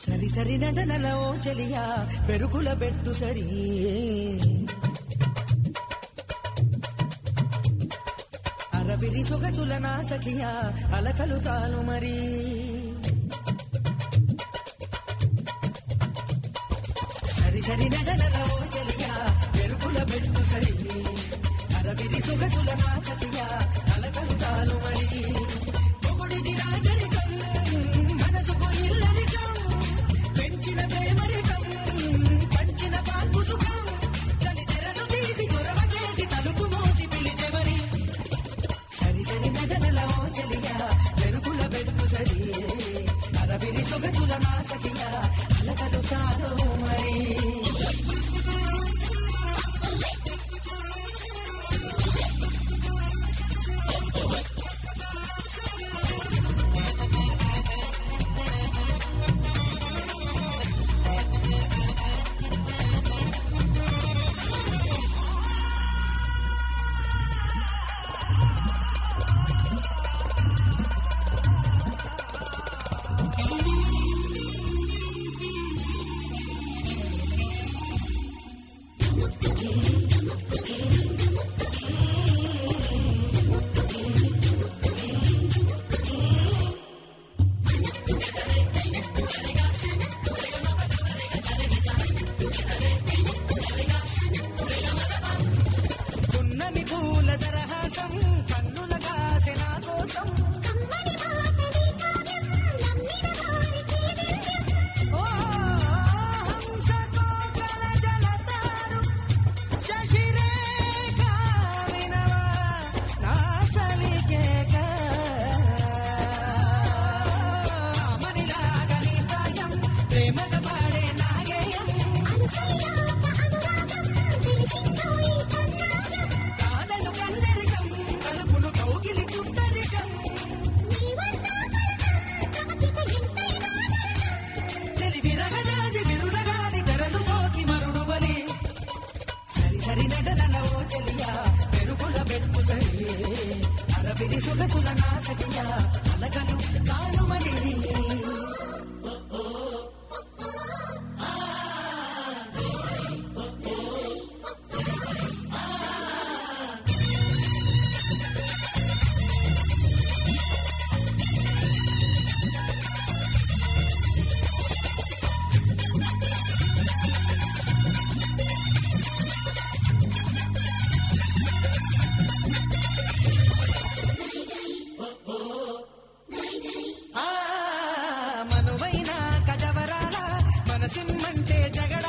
సరి సరి నటనల ఓ చెలియా పెరుగుల పెట్టు సరి అరవిరి సొగసుల నా సఖియా అలకలు చాలు మరి సరి సరి నటనల ఓ చెలియా పెరుగుల పెట్టు సరి అరవిరి సొగసుల నా సఖియా అలకలు చాలు మరి పొగుడిది రాజరికం మనసుకు ఇల్లరికం పెంచిన ప్రేమరికం పంచిన పాల్పు సుఖం చలి తెరలు తీసి దొరవ చేసి తలుపు మోసి పిలిచె మరి సరి సరి నటనల ఓ చెలియా మెరుగుల బెట్టు సరి అరవిరి సొగసుల నా సఖియా అలకలు చాలు మరి పున్నమి పూల దరహాసం కన్నుల కాసె నా కోసం ఓ హంసకోకల జలతారు శశిరేఖ వినవా నా సలికేక మనిలాగా నీ ప్రాయం ప్రేమగా పాడే నాగేయం కాదలు కందరికం కలుపులు కౌగిలి చుట్టరికం తెలివి రగజాజి విరులగాలి తెరలు సోకి మరుడు బలి సరి సరి నటనల ఓ చెలియా పెరుగుల బెట్టు సరి అరవిరి సుగసుల నాసకియా అలకలు కానుమని ఆ మనువైన కజవరాల మనసిమ్మంటే జగడ